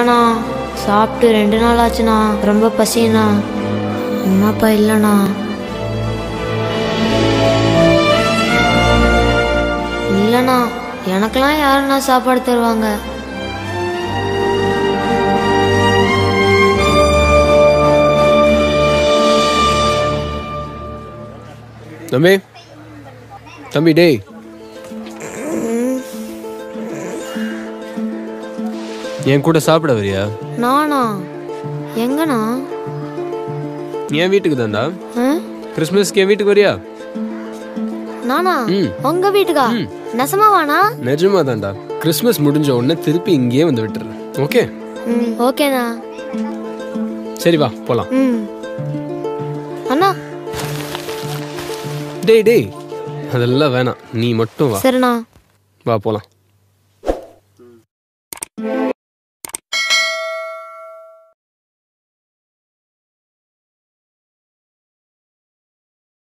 இல்லைண்ணா சாப்பிட்டு ரெண்டு நாள் ஆச்சுண்ணா ரொம்ப பசிண்ணா அம்மா அப்பா இல்லைண்ணா இல்லைண்ணா எனக்கெல்லாம் யாருண்ணா சாப்பாடு தருவாங்க தம்பி தம்பி டேய் என் கூட சாப்பிட வரியா நானா எங்கண்ணா என் வீட்டுக்கு தான்டா ஆ? கிறிஸ்மஸ்க்கு என் வீட்டுக்கு வரியா நானா ம். உங்க வீட்டுக்கா நெசமாவாண்ணா நிஜமா தான்டா கிறிஸ்மஸ் முடிஞ்ச உடனே திருப்பி இங்கேயே வந்து விட்டுறேன் ஓகே ம் ஓகேண்ணா சரி வா போலாம் ம் அண்ணா டேய் டேய் அதெல்லாம் வேணாம் நீ மட்டும் வா சரிண்ணா வா போலாம்